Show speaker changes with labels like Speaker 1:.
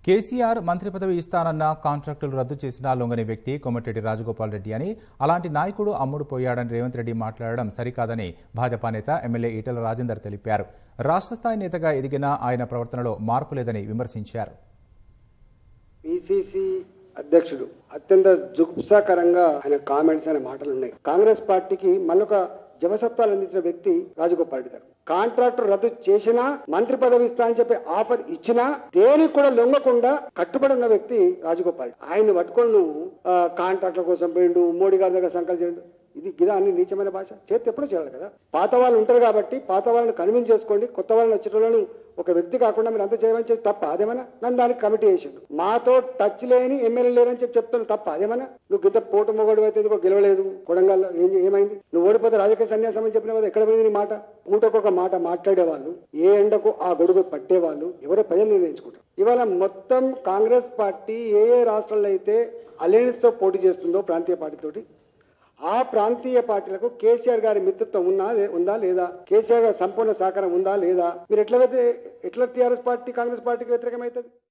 Speaker 1: కేసీఆర్ మంత్రి పదవి ఇస్తానన్న కాంట్రాక్టులు రద్దు చేసిన లొంగని వ్యక్తి కొమటిరెడ్డి రాజగోపాల్ రెడ్డి అని అలాంటి నాయకుడు అమ్ముడు పోయాడని రేవంత్ రెడ్డి మాట్లాడడం సరికాదని భాజపా నేత ఎమ్మెల్యే ఈటెల రాజేందర్ తెలిపారు రాష్ట్ర స్థాయి నేతగా ఎదిగిన ఆయన ప్రవర్తనలో మార్పు లేదని విమర్శించారు
Speaker 2: పిసిసి అధ్యక్షుడు అత్యంత జుగుప్సాకరంగా ఆయన కామెంట్స్ అనే మాటలు ఉన్నాయి కాంగ్రెస్ పార్టీకి మళ్ళొక జవసత్వాలు అందించిన వ్యక్తి రాజగోపాల్ రెడ్డి గారు కాంట్రాక్టర్ రద్దు చేసినా మంత్రి పదవి ఇస్తా అని చెప్పి ఆఫర్ ఇచ్చినా దేనికి కూడా లొంగకుండా కట్టుబడి ఉన్న వ్యక్తి రాజగోపాల్ రెడ్డి. ఆయన్ని పట్టుకొని నువ్వు ఆ, కాంట్రాక్టర్ కోసం పోయిండు మోడీ గారి దగ్గర సంకల్పం చేయండు ఇది గిదా అన్ని నీచమైన భాష చేతి ఎప్పుడూ చేయాలి కదా పాత వాళ్ళు ఉంటారు కాబట్టి పాత వాళ్ళని కన్విన్స్ చేసుకోండి కొత్త వాళ్ళని వచ్చేటోళ్ళను ఒక వ్యక్తి కాకుండా మీరు అంత చేయమని చెప్పి తప్ప అదేమన్నా నన్ను దానికి కమిటీ చేసిండు మాతో టచ్ లేని ఎమ్మెల్యే లేరని చెప్పి చెప్తాను తప్ప అదేమన్నా నువ్వు గిద్ద పోటు మొగడు అయితే ఇదిగో గెలవలేదు కొడంగల్లో ఏం ఏమైంది నువ్వు ఓడిపోతే రాజకీయ సన్యాసం అని చెప్పిన కదా ఎక్కడ పోయింది నీ మాట పూటకొక మాట మాట్లాడేవాళ్ళు ఏ ఎండకు ఆ గొడుగు పట్టేవాళ్ళు ఎవరో ప్రజలు నిర్ణయించుకుంటారు ఇవాళ మొత్తం కాంగ్రెస్ పార్టీ ఏ ఏ రాష్ట్రాల్లో అయితే అలయన్స్ తో పోటీ చేస్తుందో ప్రాంతీయ పార్టీతోటి ఆ ప్రాంతీయ పార్టీలకు కేసీఆర్ గారి మిత్రత్వం ఉన్నా లే- ఉందా లేదా కేసీఆర్ గారి సంపూర్ణ సహకారం ఉందా లేదా మీరు ఎట్లా అయితే ఎట్లా టీఆర్ఎస్ పార్టీ కాంగ్రెస్ పార్టీకి వ్యతిరేకమవుతుంది